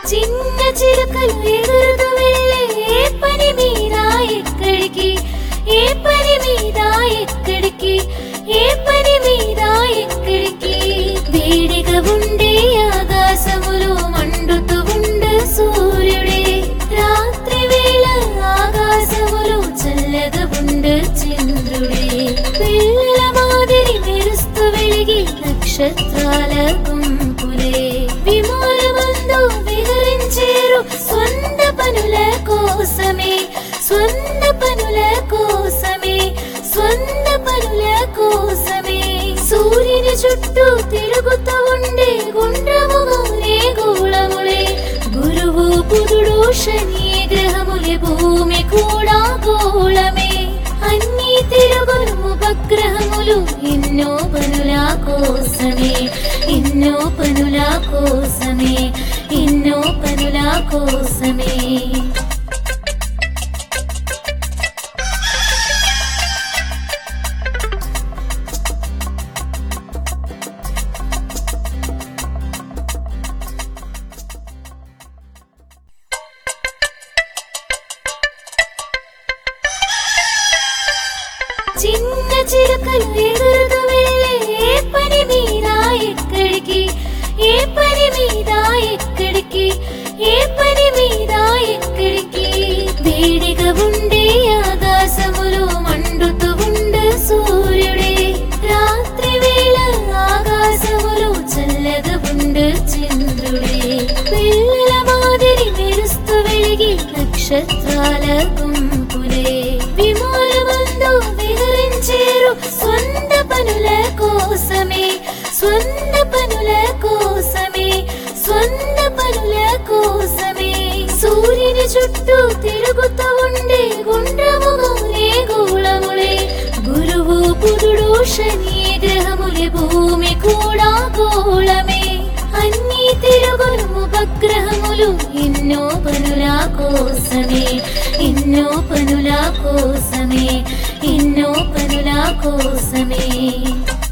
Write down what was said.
చిన్న చిలుకలు ఎగురుతూ వెళ్ళే ఏ పని మీద ఎక్కడికి ఏ పని మీద ఎక్కడికి ఏ పని మీద ఎక్కడికి వేడిగా ఉండే ఆకాశములో మండుతూ ఉండే సూర్యుడే రాత్రి వేళ ఆకాశములో చల్లగా ఉండే చంద్రుడే పిల్లల మాదిరి మెరుస్తూ వెలిగి నక్షత్రాల గుంపులే విమానమందు విహరించేరు సొంత పనుల కోసమే సొంత పనుల కోసమే సొంత పనుల కోసమే సూర్యుని చుట్టూ తిరుగుతూ ఉండే గుండ్రములే గోళములే గురువు బుధుడు శని గ్రహములే భూమి కూడా గోళమే అన్ని తిరుగును ఉపగ్రహములు ఎన్నో పనుల కోసమే ఎన్నో పనుల కోసమే ఎన్నో పనుల కోసమే చిన్న చిలుకలు ఎగురుతూ వెళ్ళే ఏ పని మీద ఎక్కడికి ఏ పని మీద ఎక్కడికి ఏ పని మీద ఎక్కడికి వేడిగా ఉండే ఆకాశములో మండుతూ ఉండే సూర్యుడే రాత్రి వేళ ఆకాశములో చల్లగా ఉండే చంద్రుడే పిల్లల మాదిరి మెరుస్తూ వెలిగి నక్షత్రాల గుంపులే విమానమందు విహరించేరు సొంత పనుల కోసమే సొంత పనుల కోసమే సొంత పనుల కోసమే సూర్యుని చుట్టూ తిరుగుతూ ఉండే గుండ్రములే గోళములే గురువు బుధుడు శని గ్రహములే భూమి కూడా గోళమే అన్ని తిరుగును ఉపగ్రహములు ఎన్నో పనుల కోసమే ఎన్నో పనుల కోసమే ఎన్నో పనుల కోసమే